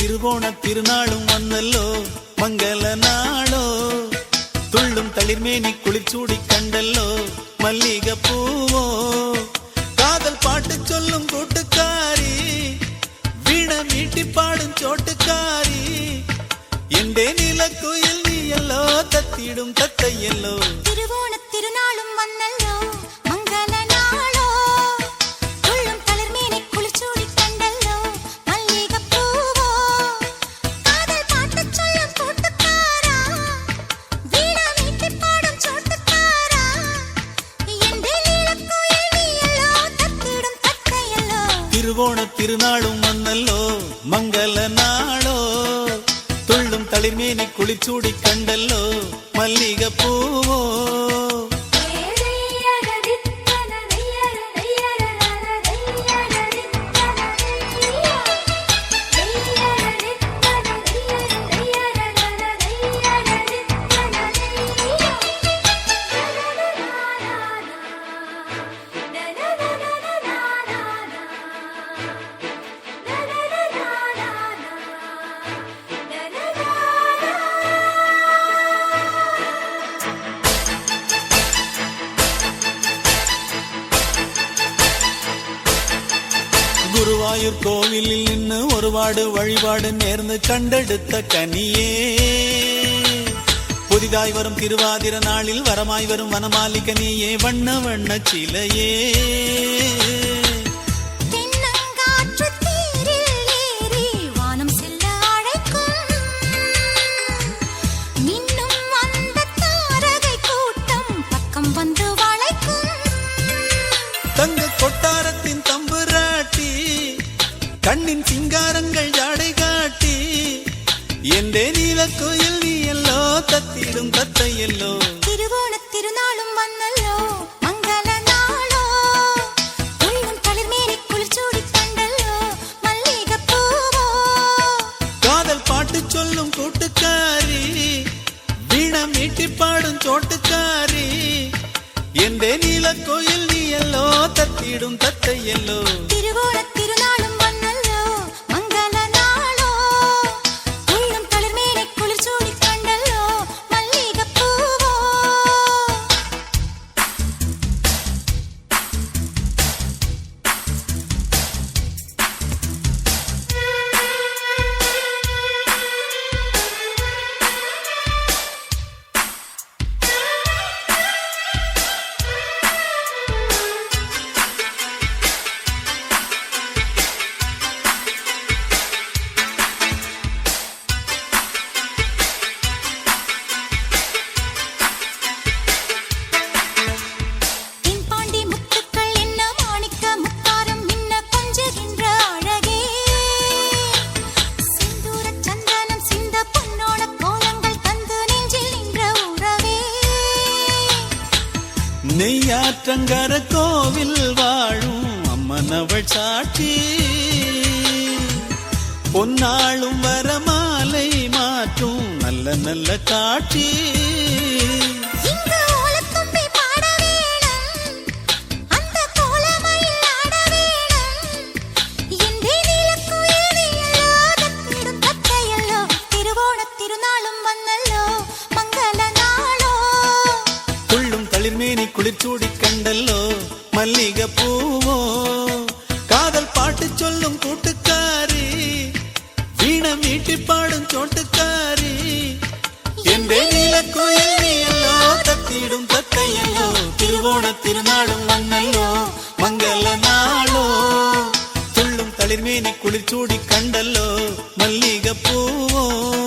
திருவோண திருநாளும் வந்தல்லோ மங்கள நாளோ துள்ளும் தளிர்மேனி குளிர்ச்சூடி கண்டல்லோ மல்லிகை பூவோ காதல் பாட்டு சொல்லும் கூட்டுக்காரி வீண மீட்டி பாடும் சோட்டுக்காரி எண்டே நிலக்குயில் நீ எல்லோ தத்திடும் தத்தை எல்லோ திருவோண திருநாளும் வந்தல்லோ மங்கள நாளோ துள்ளும் தளிர்மேனி குளிர்ச்சூடி கண்டல்லோ மல்லிகை பூவோ காதல் பாட்டு சொல்லும் கூட்டுக்காரா வீணா மீட்டி பாடும் சோட்டுக்காரா எந்த நீலக்குயில் நீ எல்லோ தத்திடும் தத்தையல்லோ திருவோண திருநாளும் வந்தல்லோ மங்கள நாளோ துள்ளும் தளிர்மேனி குளிர்ச்சூடி கண்டல்லோ மல்லிகை பூவோ குருவாயூர் கோவிலில் நின்னு ஒருபாடு வழிபாடு நேர்ந்து கண்டெடுத்த கனியே புதிதாய் வரும் திருவாதிர நாளில் வரமாய் வரும் வனமாலிகனியே வண்ண வண்ண சிலையே தென்னங்காற்று தேரில் ஏறி வானம் செல்ல அழைக்கும். மின்னும் அந்த தாரகை கூட்டம் பக்கம் வந்து வளைக்கும். தங்க கொட்டாரத்தின் தம்புராட்டி கண்ணின் சிங்காரங்கள் ஜாடை காட்டி எந்தே நீல கோயில் நீ எல்லோ தத்திடும் தத்தை எல்லோ திருவோணத் திருநாளும் வந்தல்லோ, மங்கள நாளோ. துள்ளும் தளிர்மேனி குளிர்ச்சூடிக் கண்டல்லோ, மல்லிகைப் பூவோ. காதல் பாட்டு சொல்லும் கூட்டுக்காரி வீணா மீட்டி பாடும் சோட்டுக்காரி எந்தே நீல கோயில் நீ எல்லோ தத்திடும் தத்தை எல்லோ திருவோணத் திருநாளும் வந்தல்லோ, மங்கள நாளோ. துள்ளும் தளிர்மேனி குளிர்ச்சூடிக் கண்டல்லோ, மல்லிகைப் பூவோ. தென்பாண்டி முத்துக்கள் என்ன மாணிக்க முத்தாரம் மின்ன கொஞ்சுகின்ற அழகே சிந்தூரச் சந்தனம் சிந்த பொன்னோட கோலங்கள் தந்து நெஞ்சில் நின்ற உறவே நெய்யாற்றங்கர கோவில் வாழும் அம்மனவள் சாட்சி பொன்னாளும் வரமாலை மாற்றும் நல்ல நல்ல காட்சி இங்கு ஓலத்தும்பி பாட வேணும் அந்த கோலமயில் ஆட வேணும் எந்தே நீலக்குயில் நீயல்லோ தத்திடும் தத்தையல்லோ திருவோணத் திருநாளும் வந்தல்லோ மங்கள நாளோ துள்ளும் தளிர்மேனி குளிர்ச்சூடி கண்டல்லோ மல்லிகை பூவோ காதல் பாட்டு சொல்லும் கூட்டுக்காரி வீண மீட்டி பாடும் சோட்டுக்காரி எந்தே நீல கோயில் நீ எல்லோ தத்திடும் தத்தையல்லோ திருவோண திருநாளும் வந்தல்லோ மங்கள நாளோ துள்ளும் தளிர்மேனி குளிர்ச்சூடி கண்டல்லோ மல்லிகை பூவோ